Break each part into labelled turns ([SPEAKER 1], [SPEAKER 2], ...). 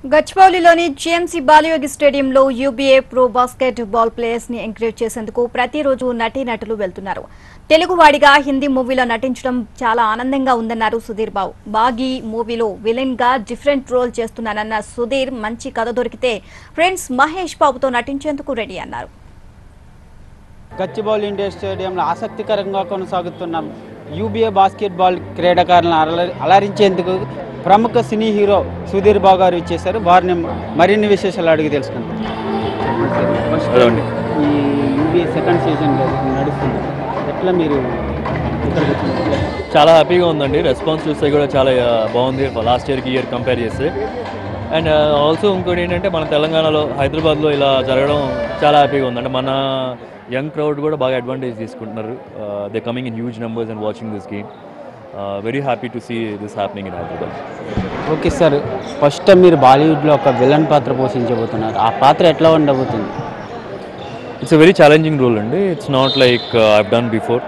[SPEAKER 1] గచ్చిబౌలిలోని GMC Balayogi స్టేడియంలో UBA pro basketball players ని encourage చేసేందుకు ప్రతిరోజు నటీనటులు వెళ్తున్నారు తెలుగువాడిగా హిందీ మూవీలో నటించడం చాలా ఆనందంగా ఉందన్నారు సుధీర్ బాబు బాగీ మూవీలో విలన్ గా డిఫరెంట్ రోల్ చేస్తున్నానన్న సుధీర్ మంచి కథ దొరికితే ఫ్రెండ్స్ మహేష్ బాబుతో నటించేందుకు రెడీ అన్నారు
[SPEAKER 2] గచ్చిబౌలి ఇండియా స్టేడియంలో ఆసక్తికరంగా కొనసాగుతున్న యూబీఏ బాస్కెట్బాల్ క్రీడాకారులను అలరి అలరించేందుకు ప్రముఖ సినీ హీరో సుధీర్ బాబు గారు ఇచ్చేశారు వారిని మరిన్ని విశేషాలు అడిగి తెలుసుకుందాం ఫస్ట్
[SPEAKER 3] అదండి.
[SPEAKER 2] ఈ యూబీఏ సెకండ్ సీజన్ నడుస్తుంది ఎట్లా మీరు ఇక్కడికి వచ్చింది
[SPEAKER 3] చాలా హ్యాపీగా ఉందండి రెస్పాన్స్ చూస్తే కూడా చాలా ఆ, బాగుంది లాస్ట్ ఇయర్కి ఇయర్ కంపేర్ చేస్తే అండ్ ఆల్సో ఇంకోటి ఏంటంటే మన తెలంగాణలో హైదరాబాద్లో ఇలా జరగడం చాలా హ్యాపీగా ఉంది అంటే మన యంగ్ క్రౌడ్ కూడా బాగా అడ్వాంటేజ్ తీసుకుంటున్నారు they coming in huge numbers and watching this game very happy to see this happening in Hyderabad
[SPEAKER 2] okay sir first మీరు బాలీవుడ్లో ఒక విలన్ పాత్ర పోషించబోతున్నారు ఆ పాత్ర ఎట్లా ఉండబోతుంది
[SPEAKER 3] it's a very challenging role అండి it's not like I've done before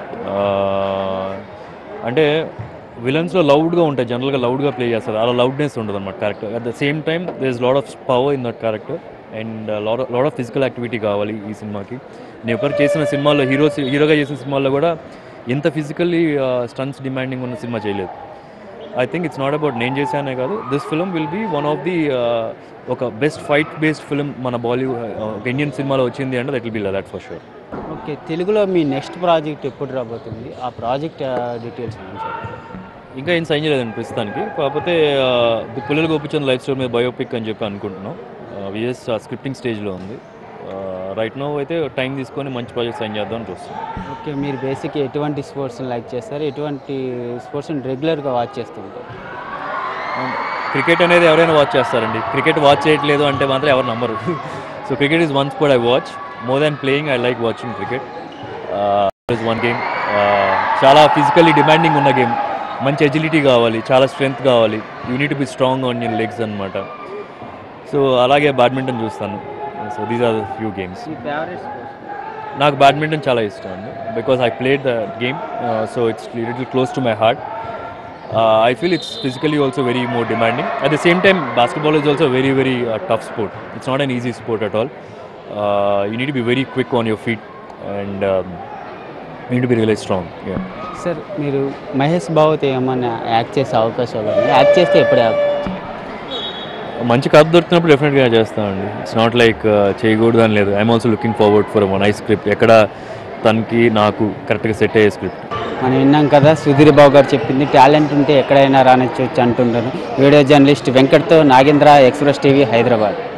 [SPEAKER 3] అంటే విలన్స్లో లౌడ్గా ఉంటాయి జనరల్గా లౌడ్గా ప్లే చేస్తారు అలా లౌడ్నెస్ ఉండదు అనమాట character at the same time they is lot of power in that character and lot lot of physical activity కావాలి ఈ సినిమాకి నేను ఒకరు చేసిన సినిమాల్లో హీరో హీరోగా చేసిన సినిమాల్లో కూడా ఎంత ఫిజికల్లీ స్టన్స్ డిమాండింగ్ ఉన్న సినిమా చేయలేదు I think it's not about నేను చేశానే కాదు this film will be one of the ఒక బెస్ట్ ఫైట్ బేస్డ్ ఫిల్మ్ మన బాలీవుడ్ ఒక ఇండియన్ సినిమాలో వచ్చింది అంటే that will be that for sure
[SPEAKER 2] okay తెలుగులో మీ నెక్స్ట్ ప్రాజెక్ట్ ఎప్పుడు రాబోతుంది ఆ ప్రాజెక్ట్ డీటెయిల్స్ ఏంటి సార్
[SPEAKER 3] ఇంకా ఏం సైన్ చేయలేదండి ప్రస్తుతానికి కాకపోతే ఆ, పుల్లల గోపిచంద్ లైఫ్ స్టోరీ మీద బయోపిక్ అని చెప్పి అనుకుంటున్నాం విఎస్ స్క్రిప్టింగ్ స్టేజ్లో ఉంది రైట్ నో అయితే టైం తీసుకొని మంచి ప్రాజెక్ట్ సైన్ చేద్దామని చూస్తున్నాం
[SPEAKER 2] ఓకే మీరు బేసిక్ ఎటువంటి స్పోర్ట్స్ లైక్ చేస్తారు ఎటువంటి స్పోర్ట్స్ని రెగ్యులర్గా వాచ్ చేస్తుంటారు
[SPEAKER 3] క్రికెట్ అనేది ఎవరైనా వాచ్ చేస్తారండి క్రికెట్ వాచ్ చేయట్లేదు అంటే మాత్రం ఎవరు నమ్మరు so cricket is one sport I watch more than playing I like watching cricket is one game చాలా ఫిజికల్లీ డిమాండింగ్ ఉన్న గేమ్ మంచి ఎజిలిటీ కావాలి చాలా స్ట్రెంగ్త్ కావాలి you need be strong on your legs అనమాట సో అలాగే బ్యాడ్మింటన్ చూస్తాను so these are few games
[SPEAKER 2] మీ ఫేవరెట్ స్పోర్ట్స్
[SPEAKER 3] నాకు బ్యాడ్మింటన్ చాలా ఇష్టం అండి because I played the game so it's little close to my heart I feel it's physically also very more demanding at the same time basketball is also very very tough sport it's not an easy sport at all you need be very quick on your feet and you need be really strong
[SPEAKER 2] sir మీరు మహేష్ బాబుతో ఏమన్నా act చేసే అవకాశాలు ఉన్నాయి act చేస్తే ఎప్పుడు
[SPEAKER 3] మంచి కథ దొరికినప్పుడు డెఫినెట్గా చేస్తామండి ఇట్స్ నాట్ లైక్ చేయకూడదు అని లేదు I'm also looking forward for one I script ఎక్కడ తనకి నాకు కరెక్ట్గా సెట్ అయ్యే స్క్రిప్ట్
[SPEAKER 2] మనం విన్నాం కదా సుధీర్ బాబు గారు చెప్పింది టాలెంట్ ఉంటే ఎక్కడైనా రానొచ్చు అంటుంటారు వీడియో జర్నలిస్ట్ వెంకట్తో నాగేంద్ర ఎక్స్ప్రెస్ టీవీ హైదరాబాద్